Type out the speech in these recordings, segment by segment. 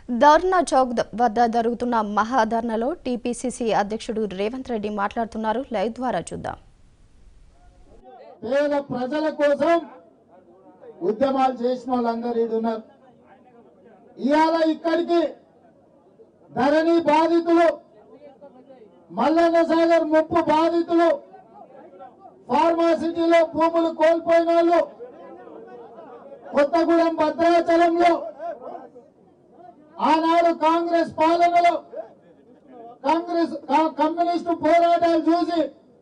ధర్నా Chowk the- వద్ద జరుగుతున్న మహాధర్నాలో TPCC అధ్యక్షుడు రేవంత్ రెడ్డి మాట్లాడుతున్నారు లైవ్ ద్వారా చూద్దాం పేద ప్రజల కోసం ఉద్యమాలు చేసిన వాళ్ళందరూ ఈడ ఉన్నారు ఇవాళ ఇక్కడికి ధరణి బాధితులు మల్లన్న సాగర్ ముప్పు బాధితులు ఫార్మాసిటీలో భూములు కోల్పోయిన వాళ్ళు కొత్తగూడెం భద్రాచలంలో ఆనాడు కాంగ్రెస్ పాలనలో కాంగ్రెస్ కా- కమ్యూనిస్టు పోరాటాలు చూసి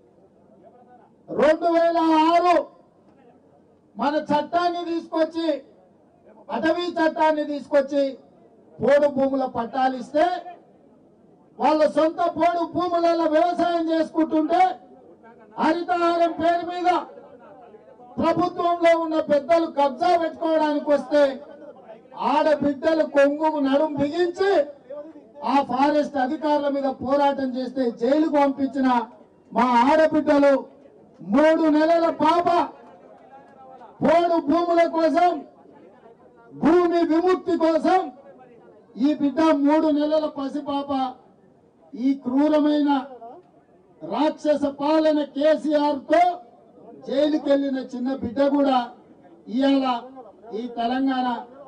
రెండు వేల ఆరు మన చట్టాన్ని తీసుకొచ్చి అటవీ చట్టాన్ని తీసుకొచ్చి పోడు భూముల పట్టాలు ఇస్తే వాళ్ళ సొంత పోడు భూములలో వ్యవసాయం చేసుకుంటుంటే హరితహారం పేరు మీద ప్రభుత్వంలో ఉన్న పెద్దలు కబ్జా పెట్టుకోవడానికి వస్తే ఆడబిడ్డలు కొంగుకు నడుం బిగించి ఆ ఫారెస్ట్ అధికారుల మీద పోరాటం చేస్తే జైలుకు పంపించిన మా ఆడబిడ్డలు మూడు నెలల పాప పోడు భూముల కోసం భూమి విముక్తి కోసం ఈ బిడ్డ మూడు నెలల పసిపాప ఈ క్రూరమైన రాక్షస పాలన కేసీఆర్ తో జైలుకి వెళ్ళిన చిన్న బిడ్డ కూడా ఇవాళ ఈ తెలంగాణ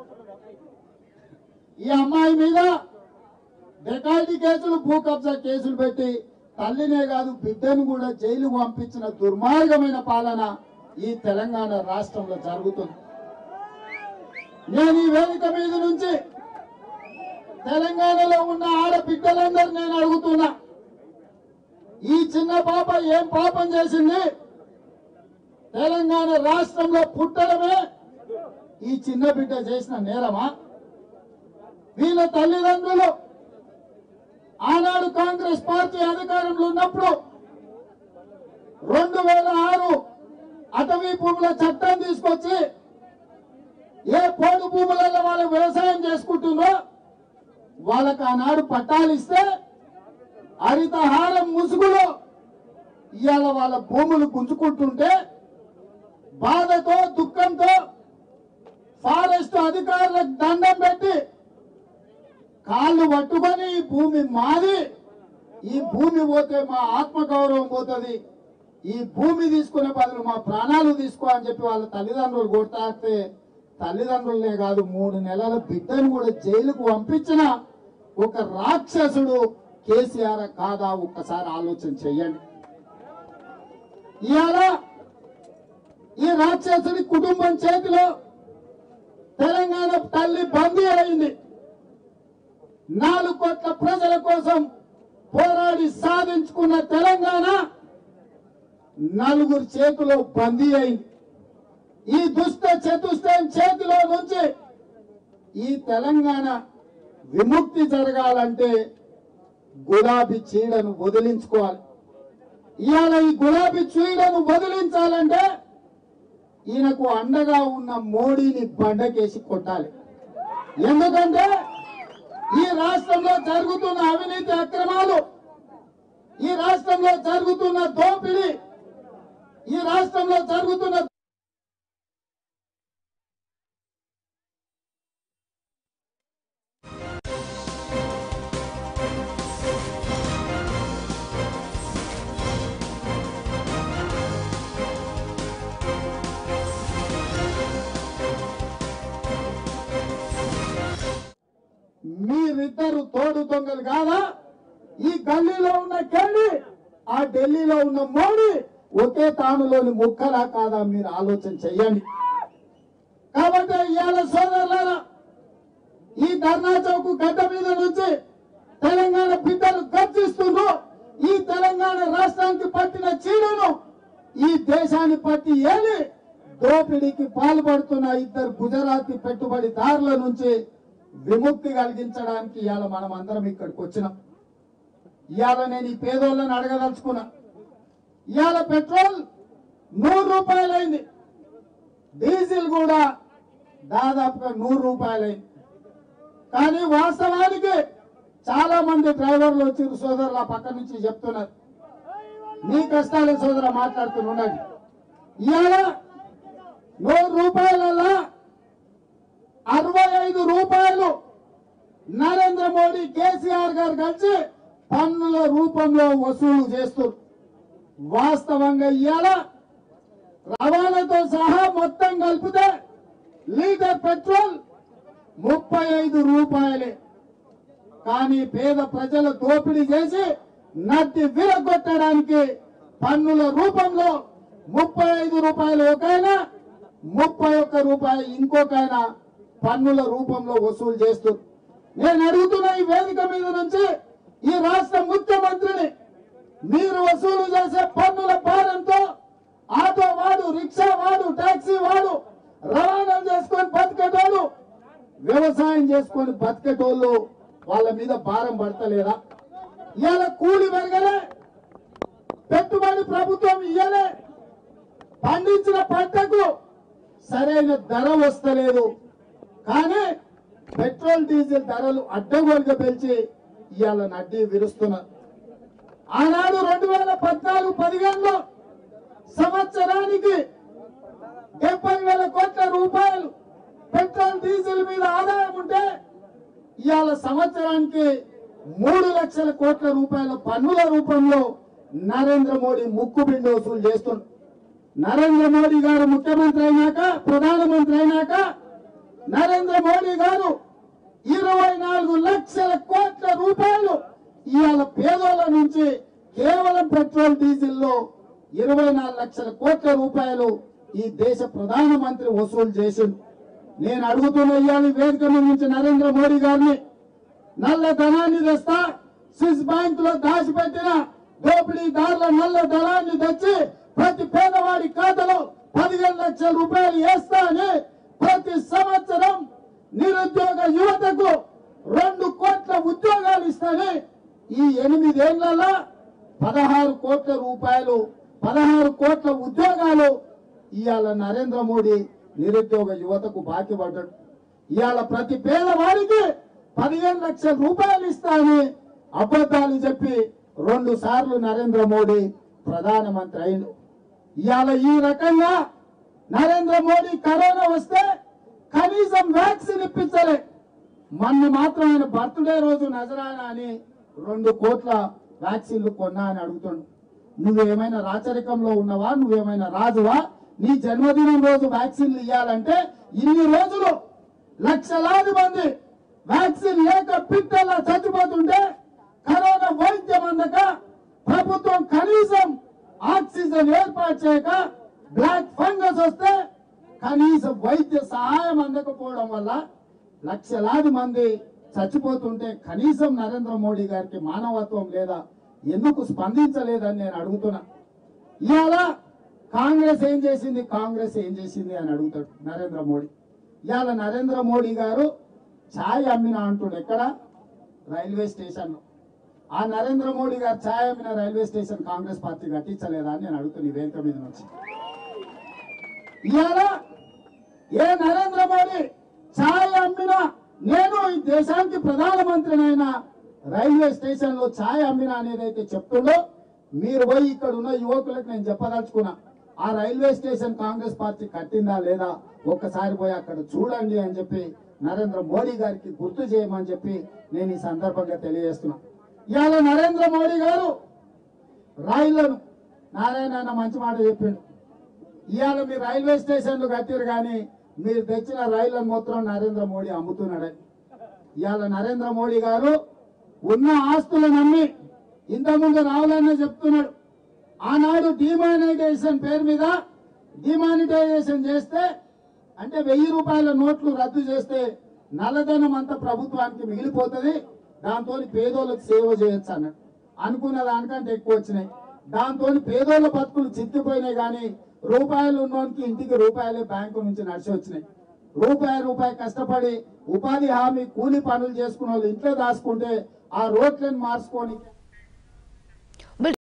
ఈ అమ్మాయి మీద డెకాల్టీ కేసులు భూ కబ్జా కేసులు పెట్టి తల్లినే కాదు బిడ్డను కూడా జైలుకు పంపించిన దుర్మార్గమైన పాలన ఈ తెలంగాణ రాష్ట్రంలో జరుగుతుంది నేను ఈ వేదిక మీద నుంచి తెలంగాణలో ఉన్న ఆడబిడ్డలందరూ నేను అడుగుతున్నా ఈ చిన్న పాప ఏం పాపం చేసింది తెలంగాణ రాష్ట్రంలో పుట్టడమే ఈ చిన్న బిడ్డ చేసిన నేరమా వీళ్ళ తల్లిదండ్రులు ఆనాడు కాంగ్రెస్ పార్టీ అధికారంలో ఉన్నప్పుడు రెండు వేల ఆరు అటవీ భూముల చట్టం తీసుకొచ్చి ఏ పోడు భూములలో వాళ్ళు వ్యవసాయం చేసుకుంటుందో వాళ్ళకి ఆనాడు పట్టాలు ఇస్తే హరితహారం ముసుగులో ఇవాళ వాళ్ళ భూములు గుంజుకుంటుంటే బాధతో దుఃఖంతో ఫారెస్ట్ అధికారులకు దండం పెట్టి కాళ్ళు పట్టుకొని ఈ భూమి మాది ఈ భూమి పోతే మా ఆత్మగౌరవం పోతుంది ఈ భూమి తీసుకునే బదులు మా ప్రాణాలు తీసుకో అని చెప్పి వాళ్ళ తల్లిదండ్రులు కొట్టాస్తే తల్లిదండ్రులనే కాదు మూడు నెలల బిడ్డను కూడా జైలుకు పంపించిన ఒక రాక్షసుడు కేసీఆర్ కాదా ఒక్కసారి ఆలోచన చెయ్యండి ఇవాళ ఈ రాక్షసుడి కుటుంబం చేతిలో తెలంగాణ తల్లి బందీ అయింది నాలుగు కోట్ల ప్రజల కోసం పోరాడి సాధించుకున్న తెలంగాణ నలుగురు చేతిలో బందీ అయింది ఈ దుష్ట చతుష్టయం చేతిలో నుంచి ఈ తెలంగాణ విముక్తి జరగాలంటే గులాబీ చీడను వదిలించుకోవాలి ఇవాళ ఈ గులాబీ చీడను వదిలించాలంటే ఈయనకు అండగా ఉన్న మోడీని బండకేసి కొట్టాలి ఎందుకంటే ఈ రాష్ట్రంలో జరుగుతున్న అవినీతి అక్రమాలు ఈ రాష్ట్రంలో జరుగుతున్న దోపిడీ ఈ రాష్ట్రంలో జరుగుతున్న మీరిద్దరు తోడు దొంగలు కాదా ఈ గల్లీలో ఉన్న కెళ్ళి ఆ ఢిల్లీలో ఉన్న మోడీ ఒకే తానులోని ముక్కలా కాదా మీరు ఆలోచన చెయ్యండి కాబట్టి ఇవాళ సోదరులారా ఈ ధర్నా చౌక్ గడ్డ మీద నుంచి తెలంగాణ బిడ్డలు గర్జిస్తుండ్రు ఈ తెలంగాణ రాష్ట్రానికి పట్టిన చీడను ఈ దేశాన్ని పట్టి ఏలి దోపిడీకి పాల్పడుతున్న ఇద్దరు గుజరాతీ పెట్టుబడిదారుల నుంచి విముక్తి కలిగించడానికి ఇవాళ మనం అందరం ఇక్కడికి వచ్చినాం ఇవాళ నేను ఈ పేదోళ్ళని అడగదలుచుకున్నా ఇవాళ పెట్రోల్ నూరు రూపాయలైంది డీజిల్ కూడా దాదాపుగా నూరు రూపాయలైంది కానీ వాస్తవానికి చాలా మంది డ్రైవర్లు వచ్చి సోదరులు ఆ పక్క నుంచి చెప్తున్నారు మీ కష్టాలే సోదర మాట్లాడుతున్నది ఇవాళ నూరు రూపాయలలో అరవై ఐదు రూపాయలు నరేంద్ర మోడీ కేసీఆర్ గారు కలిసి పన్నుల రూపంలో వసూలు చేస్తారు వాస్తవంగా ఇవాళ రవాణాతో సహా మొత్తం కలిపితే లీటర్ పెట్రోల్ ముప్పై ఐదు రూపాయలే కానీ పేద ప్రజల దోపిడీ చేసి నడ్డి విరగొట్టడానికి పన్నుల రూపంలో ముప్పై ఐదు రూపాయలు ఒకైనా ముప్పై ఒక్క రూపాయలు ఇంకొకైనా పన్నుల రూపంలో వసూలు చేస్తూ నేను అడుగుతున్న ఈ వేదిక మీద నుంచి ఈ రాష్ట్ర ముఖ్యమంత్రిని మీరు వసూలు చేసే పన్నుల భారంతో ఆటో వాడు రిక్షా వాడు టాక్సీ వాడు రవాణా చేసుకొని బతికేటోళ్ళు వ్యవసాయం చేసుకొని బతికేటోళ్ళు వాళ్ళ మీద భారం పడతలేదా ఇవాళ కూలి పెరగలే పెట్టుబడి ప్రభుత్వం ఇయ్యలే పండించిన పంటకు సరైన ధర వస్తలేదు కానీ పెట్రోల్ డీజిల్ ధరలు అడ్డగోలుగా పెంచి ఇవాళ నడ్డి విరుస్తున్నారు ఆనాడు రెండు వేల పద్నాలుగు పదిహేనులో సంవత్సరానికి డెబ్బై వేల కోట్ల రూపాయలు పెట్రోల్ డీజిల్ మీద ఆదాయం ఉంటే ఇవాళ సంవత్సరానికి మూడు లక్షల కోట్ల రూపాయల పన్నుల రూపంలో నరేంద్ర మోడీ ముక్కు పిండి వసూలు చేస్తుండు నరేంద్ర మోడీ గారు ముఖ్యమంత్రి అయినాక ప్రధానమంత్రి అయినాక నరేంద్ర మోడీ గారు ఇరవై నాలుగు లక్షల కోట్ల రూపాయలు ఇవాళ పేదోళ్ళ నుంచి కేవలం పెట్రోల్ డీజిల్ లో ఇరవై నాలుగు లక్షల కోట్ల రూపాయలు ఈ దేశ ప్రధానమంత్రి వసూలు చేసిండు నేను అడుగుతున్న ఇవాళ ఈ వేదిక మీద నుంచి నరేంద్ర మోడీ గారిని నల్ల ధనాన్ని తెస్తా స్విస్ బ్యాంక్ లో దాచిపెట్టిన దోపిడీదారుల నల్ల ధనాన్ని తెచ్చి ప్రతి పేదవాడి ఖాతాలో పదిహేను లక్షల రూపాయలు వేస్తా అని ప్రతి సంవత్సరం నిరుద్యోగ యువతకు రెండు కోట్ల ఉద్యోగాలు ఇస్తానే ఈ ఎనిమిదేళ్లలో పదహారు కోట్ల రూపాయలు పదహారు కోట్ల ఉద్యోగాలు ఇవాళ నరేంద్ర మోడీ నిరుద్యోగ యువతకు బాకీ పడ్డాడు ఇవాళ ప్రతి పేదవాడికి పదిహేను లక్షల రూపాయలు ఇస్తానని అబద్ధాలు చెప్పి రెండు సార్లు నరేంద్ర మోడీ ప్రధానమంత్రి అయిండు ఇవాళ ఈ రకంగా నరేంద్ర మోడీ కరోనా వస్తే కనీసం వ్యాక్సిన్ ఇప్పించలే మొన్న మాత్రం ఆయన బర్త్డే రోజు నజరానా అని రెండు కోట్ల వ్యాక్సిన్లు కొన్నా అని అడుగుతుండు నువ్వేమైనా రాచరికంలో ఉన్నవా నువ్వేమైనా రాజువా నీ జన్మదినం రోజు వ్యాక్సిన్లు ఇవ్వాలంటే ఇన్ని రోజులు లక్షలాది మంది వ్యాక్సిన్ లేక పిట్టల్లా చచ్చిపోతుంటే కరోనా వైద్యం అందక ప్రభుత్వం కనీసం ఆక్సిజన్ ఏర్పాటు చేయక బ్లాక్ ఫంగస్ వస్తే కనీసం వైద్య సహాయం అందకపోవడం వల్ల లక్షలాది మంది చచ్చిపోతుంటే కనీసం నరేంద్ర మోడీ గారికి మానవత్వం లేదా ఎందుకు స్పందించలేదని నేను అడుగుతున్నా ఇవాళ కాంగ్రెస్ ఏం చేసింది కాంగ్రెస్ ఏం చేసింది అని అడుగుతాడు నరేంద్ర మోడీ ఇవాళ నరేంద్ర మోడీ గారు ఛాయ్ అమ్మిన అంటుండు ఎక్కడ రైల్వే స్టేషన్ లో ఆ నరేంద్ర మోడీ గారు ఛాయ్ అమ్మిన రైల్వే స్టేషన్ కాంగ్రెస్ పార్టీ కట్టించలేదా అని నేను అడుగుతున్నా ఈ వేదిక మీద నుంచి ఇవాళ ఏ నరేంద్ర మోడీ ఛాయ్ అమ్మినా నేను ఈ దేశానికి ప్రధానమంత్రినైనా రైల్వే స్టేషన్ లో ఛాయ్ అమ్మినా అనేది అయితే చెప్తుండో మీరు పోయి ఇక్కడ ఉన్న యువకులకు నేను చెప్పదలుచుకున్నా ఆ రైల్వే స్టేషన్ కాంగ్రెస్ పార్టీ కట్టిందా లేదా ఒక్కసారి పోయి అక్కడ చూడండి అని చెప్పి నరేంద్ర మోడీ గారికి గుర్తు చేయమని చెప్పి నేను ఈ సందర్భంగా తెలియజేస్తున్నా ఇవాళ నరేంద్ర మోడీ గారు రైళ్లను నారాయణ అన్న మంచి మాట చెప్పిండు ఇవాళ మీరు రైల్వే స్టేషన్లు కట్టారు కానీ మీరు తెచ్చిన రైళ్లను మొత్తం నరేంద్ర మోడీ అమ్ముతున్నాడు ఇవాళ నరేంద్ర మోడీ గారు ఉన్న ఆస్తులను అమ్మి ఇంతకుముందు రావాలనే చెప్తున్నాడు ఆనాడు డిమానిటైజేషన్ పేరు మీద డిమానిటైజేషన్ చేస్తే అంటే వెయ్యి రూపాయల నోట్లు రద్దు చేస్తే నల్లధనం అంతా ప్రభుత్వానికి మిగిలిపోతుంది దాంతో పేదోళ్ళకి సేవ చేయొచ్చు అన్నాడు అనుకున్న దానికంటే ఎక్కువ వచ్చినాయి దాంతో పేదోళ్ళ బతుకులు చిక్కిపోయినాయి కానీ రూపాయలు ఉన్నోనికి ఇంటికి రూపాయలే బ్యాంకు నుంచి నడిచి వచ్చినాయి రూపాయి రూపాయి కష్టపడి ఉపాధి హామీ కూలి పనులు చేసుకున్న వాళ్ళు ఇంట్లో దాచుకుంటే ఆ రోడ్లను మార్చుకొని